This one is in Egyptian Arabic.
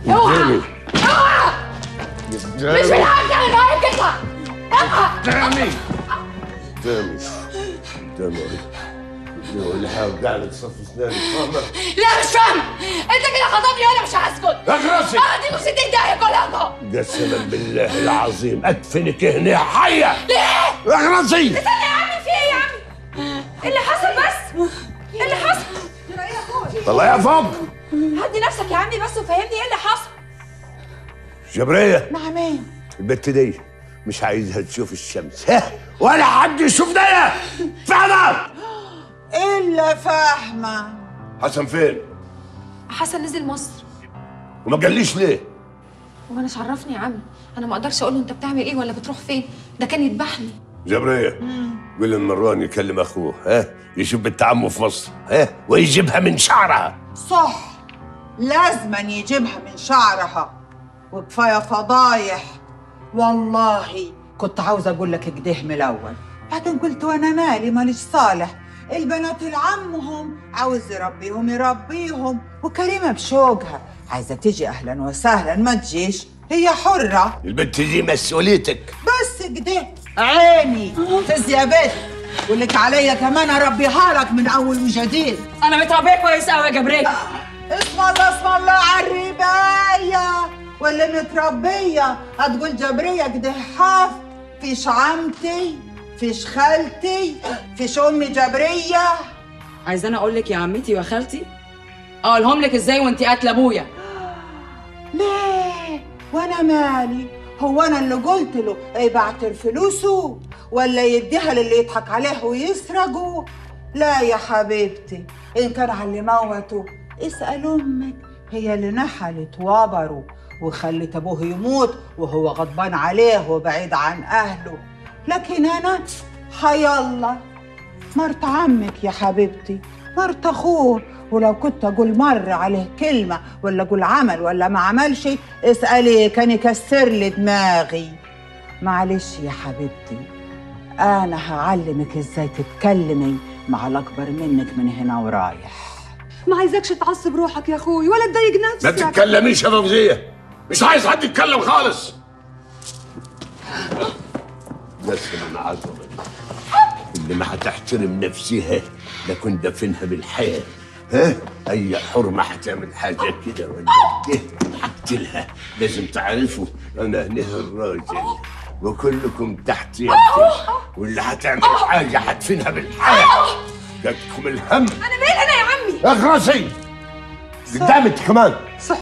اوعى اوعى مش قدامي من حقك انا هيك اطلع اوعى قدامي قدامي قدامي اللي هوجع لك صف اسناني فاهمه لا مش فاهم انت كده خطبني وانا مش هسكت اخرسي اديكم 60 دقيقة كلكم قسما بالله العظيم ادفنك هنا حيه ليه؟ اخرسي استنى يا عمي في ايه يا عمي؟ ايه اللي حصل بس؟ ايه اللي حصل؟ طلعيها فوق هدي نفسك يا عمي بس وفهمني ايه اللي حصل جبريه نعمين البت دي مش عايزها تشوف الشمس ها ولا حد يشوف ديا فاهمه إلا فاهمة حسن فين حسن نزل مصر وما قاليش ليه وانا مش عرفني يا عمي انا ما اقدرش اقول له انت بتعمل ايه ولا بتروح فين ده كان يذبحني جبريه قول المران يكلم اخوه ها يشوف بنت عمه في مصر ها ويجيبها من شعرها صح لازما يجيبها من شعرها وكفاية فضايح والله كنت عاوزة أقول لك كده من الأول بعدين قلت وأنا مالي ماليش صالح البنات العمهم عاوز يربيهم يربيهم وكريمة بشوقها عايزة تيجي أهلا وسهلا ما تجيش هي حرة البنت دي مسؤوليتك بس كده عيني فز يا بنت ولك عليا كمان اربيها لك من اول وجديد انا متربيه كويس قوي يا جبريل اسم الله اسم الله على الرباية واللي متربية هتقول جبرية كده حاف فيش عمتي فيش خالتي فيش امي جبرية عايزاني اقول لك يا عمتي وخالتي اقولهم لك ازاي وانت قاتله ابويا ليه وانا مالي هو انا اللي قلت له ابعت فلوسه ولا يديها للي يضحك عليه ويسرقه لا يا حبيبتي ان كان على اللي موته اسال امك هي اللي نحلت وبره وخلت ابوه يموت وهو غضبان عليه وبعيد عن اهله لكن انا حيالله مرت عمك يا حبيبتي مرت اخوه ولو كنت اقول مر عليه كلمه ولا اقول عمل ولا ما عملش اسالي كان يكسر لي دماغي معلش يا حبيبتي انا هعلمك ازاي تتكلمي مع الاكبر منك من هنا ورايح ما عايزكش تعصب روحك يا اخوي ولا تضايق ما نفسك تتكلميش يا فوزيه مش عايز حد يتكلم خالص بس من عظمة اللي ما هتحترم نفسها لكن دفنها بالحياة ها أي حرمة هتعمل حاجة كده ولا كده هقتلها لازم تعرفوا أنا هنا الراجل وكلكم تحت يدي واللي هتعمل حاجة هدفنها بالحياة جاتكم الهم انا مين انا يا عمي اخرسي قدامك كمان